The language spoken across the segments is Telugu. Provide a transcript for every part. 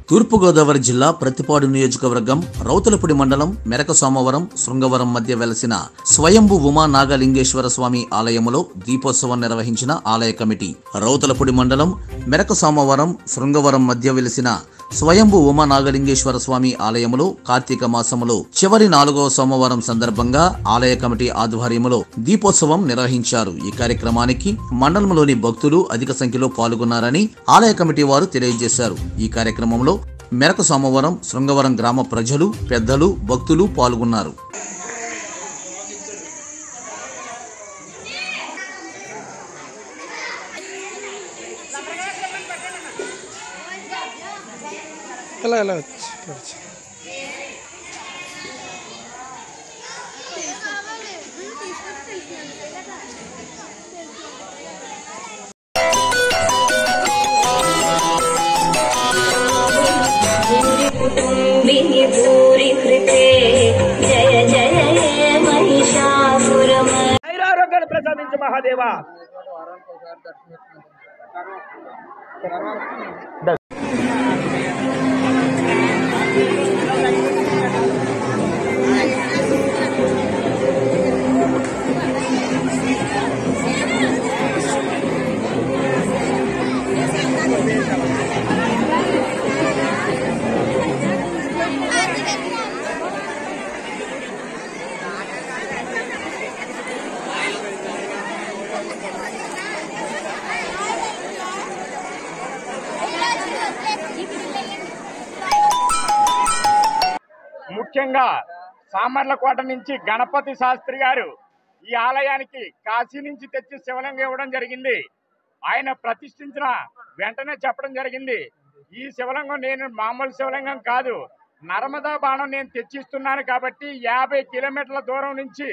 తూర్పుగోదావరి జిల్లా ప్రతిపాడు నియోజకవర్గం రౌతులపూడి మండలం మెరక సోమవరం శృంగవరం మధ్య వెలసిన స్వయంభు ఉమా నాగలింగేశ్వర స్వామి ఆలయములో దీపోత్సవం నిర్వహించిన ఆలయ కమిటీ రౌతులపూడి మండలం మెరక సోమవరం శృంగవరం మధ్య వెలిసిన స్వయంభు ఉమా నాగలింగేశ్వర స్వామి ఆలయములో కార్తీక మాసములో చివరి నాలుగవ సోమవారం సందర్భంగా ఆలయ కమిటీ ఆధ్వర్యములో దీపోత్సవం నిర్వహించారు ఈ కార్యక్రమానికి మండలంలోని భక్తులు అధిక సంఖ్యలో పాల్గొన్నారని ఆలయ కమిటీ వారు తెలియజేశారు ఈ కార్యక్రమంలో మెరక సోమవారం శృంగవరం గ్రామ ప్రజలు పెద్దలు భక్తులు పాల్గొన్నారు ఎలా ఎలా వచ్చి ఇట్లా వచ్చి వినిపూరికృతే జయ జయ హే మహిషాసురమ ఐరారోగ్యాన్ని ప్రసాదించు మహాదేవా ముఖ్యంగా సామర్లకోట నుంచి గణపతి శాస్త్రి గారు ఈ ఆలయానికి కాశీ నుంచి తెచ్చి శివలింగం ఇవ్వడం జరిగింది ఆయన ప్రతిష్ఠించిన వెంటనే చెప్పడం జరిగింది ఈ శివలింగం నేను మామూలు శివలింగం కాదు నర్మదా బాణం నేను తెచ్చిస్తున్నాను కాబట్టి యాభై కిలోమీటర్ల దూరం నుంచి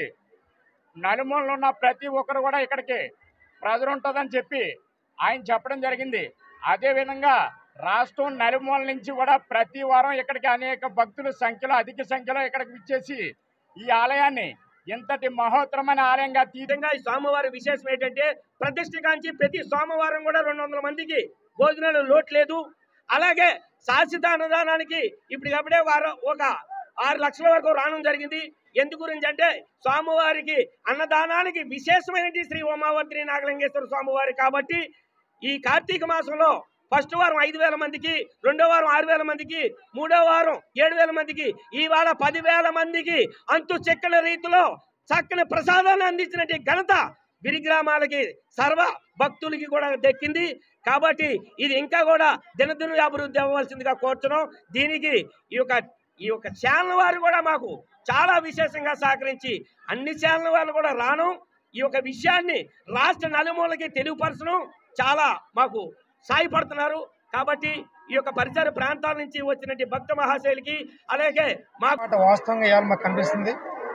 నలుమూలలో ఉన్న ప్రతి ఒక్కరు కూడా ఇక్కడికి ప్రజలు ఉంటుందని చెప్పి ఆయన చెప్పడం జరిగింది అదే విధంగా రాష్ట్రం నలుమూల నుంచి కూడా ప్రతి వారం ఇక్కడికి అనేక భక్తుల సంఖ్యలో అధిక సంఖ్యలో ఇక్కడికి విచ్చేసి ఈ ఆలయాన్ని ఇంతటి మహోత్తరమైన ఆలయంగా తీయడంగా ఈ సోమవారం విశేషం ఏంటంటే ప్రతిష్ఠ కాంచి ప్రతి సోమవారం కూడా రెండు వందల మందికి భోజనాలు లోటు లేదు అలాగే శాశ్వత అన్నదానానికి ఇప్పటికప్పుడే వారు ఒక ఆరు లక్షల వరకు రావడం జరిగింది ఎందు గురించి అంటే స్వామివారికి అన్నదానానికి విశేషమైనది శ్రీ ఉమావర్తిని నాగలింగేశ్వర స్వామివారి కాబట్టి ఈ కార్తీక మాసంలో ఫస్ట్ వారం ఐదు వేల మందికి రెండో వారం ఆరు వేల మందికి మూడో వారం ఏడు వేల మందికి ఇవాళ పదివేల మందికి అంతు చెక్కని రీతిలో చక్కని ప్రసాదాన్ని అందించినట్టు ఘనత గిరిగ్రామాలకి సర్వ భక్తులకి కూడా దక్కింది కాబట్టి ఇది ఇంకా కూడా దినదిన అభివృద్ధి అవ్వాల్సిందిగా కోరుతున్నాం దీనికి ఈ యొక్క ఈ యొక్క ఛానల్ వారు కూడా మాకు చాలా విశేషంగా సహకరించి అన్ని ఛానల్ వాళ్ళు కూడా రాను ఈ యొక్క విషయాన్ని రాష్ట్ర నలుమూలకి తెలియపరచడం చాలా మాకు సాయపడుతున్నారు కాబట్టి ఈ యొక్క పరిసర ప్రాంతాల నుంచి వచ్చినటువంటి భక్త మహాశైలికి అలాగే మాకు మాట వాస్తవంగా ఇవాళ మాకు కనిపిస్తుంది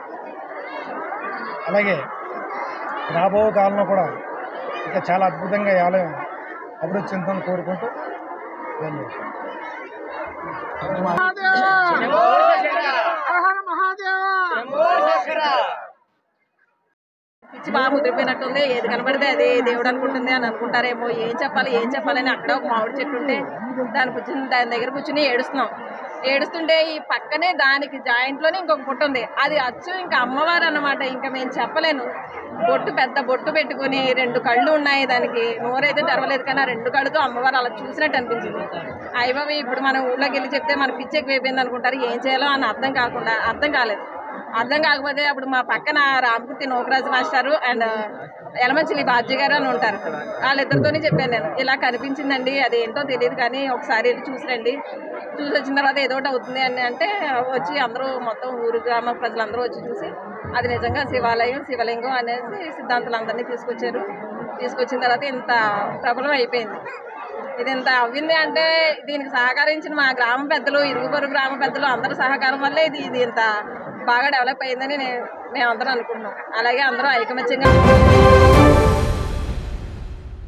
అలాగే రాబో కాలంలో కూడా ఇంకా చాలా అద్భుతంగా ఈ ఆలయం అభివృద్ధి చెందుతుందని కోరుకుంటూ ధన్యవాదాలు పిచ్చి బాగా ముదిరిపోయినట్టుంది ఏది కనబడితే అది దేవుడు అనుకుంటుంది అని అనుకుంటారేమో ఏం చెప్పాలి ఏం చెప్పాలని అక్కడ ఒక మామిడి చెట్టు ఉంటే దాని కూర్చుని దాని దగ్గర కూర్చుని ఏడుస్తున్నాం ఏడుస్తుంటే ఈ పక్కనే దానికి జాయింట్లోనే ఇంకొక బొట్టు ఉంది అది అచ్చు ఇంకా అమ్మవారు అన్నమాట ఇంకా మేము చెప్పలేను బొట్టు పెద్ద బొట్టు పెట్టుకుని రెండు కళ్ళు ఉన్నాయి దానికి నోరైతే తెరవలేదు కానీ ఆ రెండు కళ్ళతో అమ్మవారు అలా చూసినట్టు అనిపించింది అయ్యబాబు ఇప్పుడు మనం ఊళ్ళోకి వెళ్ళి చెప్తే మన పిచ్చి ఎక్కువైపోయింది అనుకుంటారు ఏం చేయాలో అని అర్థం కాకుండా అర్థం కాలేదు అర్థం కాకపోతే అప్పుడు మా పక్కన రామకృతి నోకరాజు మాస్టారు అండ్ యలమంచిలి బాధ్య గారు అని ఉంటారు వాళ్ళిద్దరితోనే చెప్పాను నేను ఇలా కనిపించిందండి అది ఏంటో తెలియదు కానీ ఒకసారి వెళ్ళి చూసిరండి చూసి వచ్చిన తర్వాత ఏదో ఒకటి అవుతుంది అని అంటే వచ్చి అందరూ మొత్తం ఊరు గ్రామ ప్రజలందరూ వచ్చి చూసి అది నిజంగా శివాలయం శివలింగం అనేసి సిద్ధాంతులందరినీ తీసుకొచ్చారు తీసుకొచ్చిన తర్వాత ఇంత ప్రబలం అయిపోయింది ఇది ఇంత అవ్వింది అంటే దీనికి సహకరించిన మా గ్రామ పెద్దలు ఇరుగు పొరుగు గ్రామ పెద్దలు అందరూ సహకారం వల్లే ఇది ఇది ఇంత బాగా డెవలప్ అయిందని నేను మేమందరం అనుకుంటున్నాం అలాగే అందరూ ఐకమత్యంగా